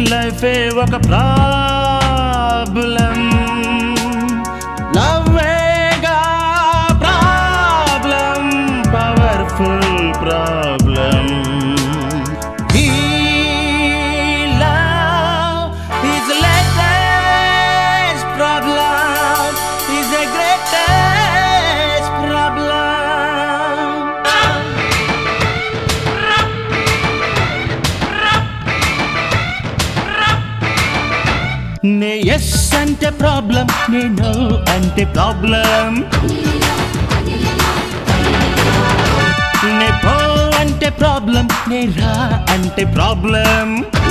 లైఫే ఒక ప్రాబ్లం లవ్వేగా ప్రాబ్లం పవర్ఫుల్ ప్రాబ్లం ఈ love is the latest problem is the greatest problem నే ఎస్ అంటే ప్రాబ్లం నే నో అంటే ప్రాబ్లం నే పో అంటే ప్రాబ్లం నే రా అంటే ప్రాబ్లం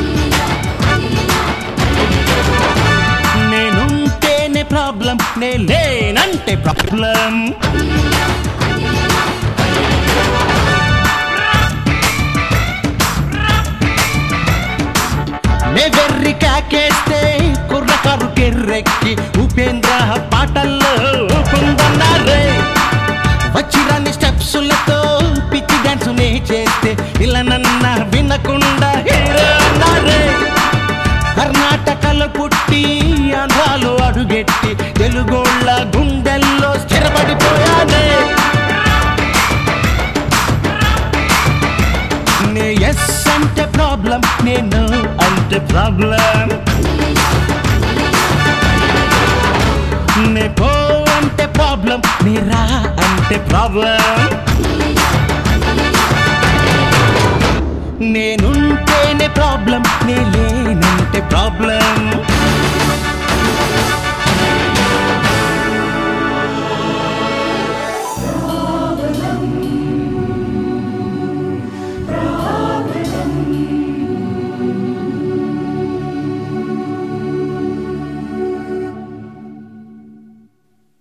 నేనుంటేనే ప్రాబ్లం నే లేనంటే ప్రాబ్లం నే వెర్రి కాకేస్తే కుర్రకారు కెర్రెక్కి ఉపేంద్ర పాటల్లో కుందన్నారే వచ్చిరాని స్టెప్సులతో పిచ్చి డాన్స్ నే చేస్తే ఇలా నన్న వినకుండా హీరో అన్నారే కర్ణాటకలో పుట్టి ఆంధ్రాలో అడుగెట్టి తెలుగోళ్ళ గుండెల్లో స్థిరపడిపోయానే నే ఎస్ అంటే ప్రాబ్లం నేను అంటే ప్రాబ్లం నే పో అంటే ప్రాబ్లం నే రా అంటే ప్రాబ్లం నేనుంటేనే ప్రాబ్లం నే లే